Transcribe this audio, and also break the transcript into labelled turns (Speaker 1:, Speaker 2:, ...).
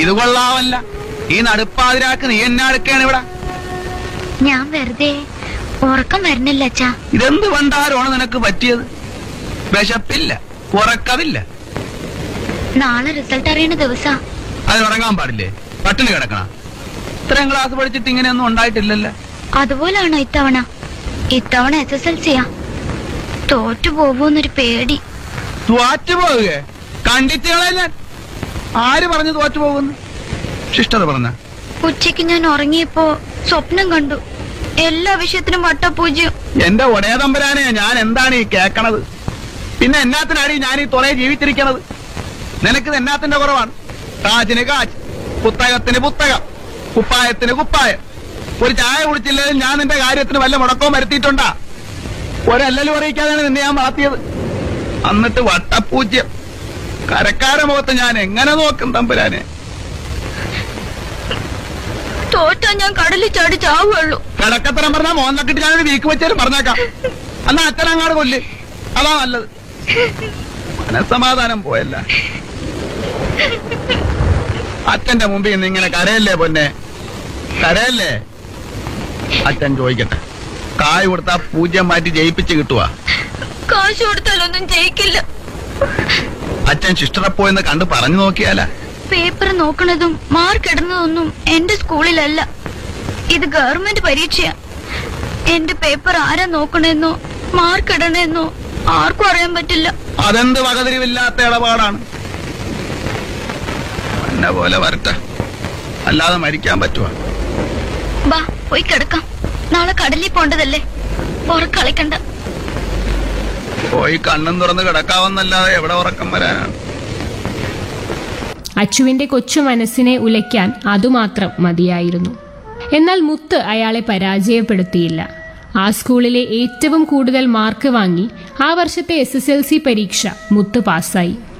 Speaker 1: ഇത് കൊള്ളാവല്ല ഈ നടുപ്പാതിരാക്ക് നീ എന്നാ എടുക്കാണ് ഇവിടെ
Speaker 2: ഞാൻ വെറുതെ ഉറക്കം വരുന്നില്ല അച്ഛാ
Speaker 1: ഇതെന്ത് പണ്ടാരമാണ് നിനക്ക് പറ്റിയത് വിശപ്പില്ല ഉറക്കമില്ല
Speaker 2: നാളെ റിസൾട്ട് അറിയണ ദിവസാ
Speaker 1: അതിന് ഉറങ്ങാൻ പാടില്ലേ പട്ടിണി കിടക്കണ ഇത്രയും ക്ലാസ് പഠിച്ചിട്ട് ഇങ്ങനെയൊന്നും ഉണ്ടായിട്ടില്ലല്ലോ
Speaker 2: അതുപോലാണോ ഇത്തവണ ഇത്തവണ എസ് എസ് എൽ സിയാ തോറ്റു പോവൂന്നൊരു പേടി
Speaker 1: തോറ്റു പോവുക കണ്ടിട്ടുകളെ ഞാൻ ആര് പറഞ്ഞു തോറ്റു പോകുന്നു ശിഷ്ടത പറഞ്ഞ
Speaker 2: ഉച്ചയ്ക്ക് ഞാൻ ഉറങ്ങിയപ്പോ സ്വപ്നം കണ്ടു എല്ലാ വിഷയത്തിനും വട്ടപൂജ്യം
Speaker 1: എന്റെ ഒടേതമ്പരാനെ ഞാൻ എന്താണ് ഈ കേക്കണത് പിന്നെ എന്നാത്തിനാണ് ഞാൻ ഈ തുറയെ ജീവിച്ചിരിക്കണത് നിനക്ക് ഇത് എന്നാത്തിന്റെ കുറവാണ് കാച്ചിന് കാച്ച് പുസ്തകത്തിന് പുസ്തകം കുപ്പായത്തിന് കുപ്പായം ഒരു ചായ കുടിച്ചില്ലെങ്കിൽ ഞാൻ നിന്റെ കാര്യത്തിന് വല്ല മുടക്കവും വരുത്തിയിട്ടുണ്ടാ ഒരല്ലലും അറിയിക്കാതെയാണ് നിന്നെ ഞാൻ വളർത്തിയത് എന്നിട്ട് വട്ടപ്പൂജ്യം കരക്കാര മുഖത്ത് ഞാൻ എങ്ങനെ നോക്കും തമ്പുരാനെ
Speaker 2: തോറ്റാ ഞാൻ കടലിൽ ചാടി ചാവുള്ളൂ
Speaker 1: കിടക്കത്തരം പറഞ്ഞാൽ മോന്നക്കിട്ട് ഞാനൊരു വീക്ക് വെച്ചാലും പറഞ്ഞേക്കാം എന്നാ അച്ഛനങ്ങാട് കൊല്ല് അതാ നല്ലത് മനസ്സമാധാനം പോയല്ല അച്ഛന്റെ മുമ്പിൽ നിന്ന് ഇങ്ങനെ കരയല്ലേ പൊന്നെ കരയല്ലേ അച്ഛൻ ചോദിക്കട്ടെ കായ് കൊടുത്താ പൂജ്യം മാറ്റി ജയിപ്പിച്ച് കിട്ടുവാ
Speaker 2: കാശ് കൊടുത്താലൊന്നും ജയിക്കില്ല
Speaker 1: അച്ഛൻ ശിഷ്ടറെ പോയെന്ന് കണ്ട് പറഞ്ഞു നോക്കിയാലാ
Speaker 2: പേപ്പർ നോക്കണതും മാർക്ക് ഇടുന്നതൊന്നും എന്റെ സ്കൂളിലല്ല ഇത് ഗവൺമെന്റ് പരീക്ഷയാ എന്റെ പേപ്പർ ആരാ നോക്കണെന്നോ മാർക്ക് ഇടണെന്നോ ആർക്കും അറിയാൻ പറ്റില്ല
Speaker 1: അതെന്ത് വകതിരിവില്ലാത്ത ഇടപാടാണ് എന്നെ പോലെ വരട്ടെ അല്ലാതെ മരിക്കാൻ പറ്റുവാ
Speaker 2: ബാ പോയി കിടക്കാം നാളെ കടലിൽ പോണ്ടതല്ലേ ഉറക്കളിക്കണ്ട
Speaker 1: പോയി കണ്ണും തുറന്ന് കിടക്കാവുന്നല്ലാതെ എവിടെ ഉറക്കം വരാനാണ്
Speaker 3: അച്ചുവിന്റെ കൊച്ചു മനസ്സിനെ ഉലയ്ക്കാൻ അതുമാത്രം മതിയായിരുന്നു എന്നാൽ മുത്ത് അയാളെ പരാജയപ്പെടുത്തിയില്ല ആ സ്കൂളിലെ ഏറ്റവും കൂടുതൽ മാർക്ക് വാങ്ങി ആ വർഷത്തെ എസ് എസ് എൽ സി പരീക്ഷ മുത്ത് പാസ്സായി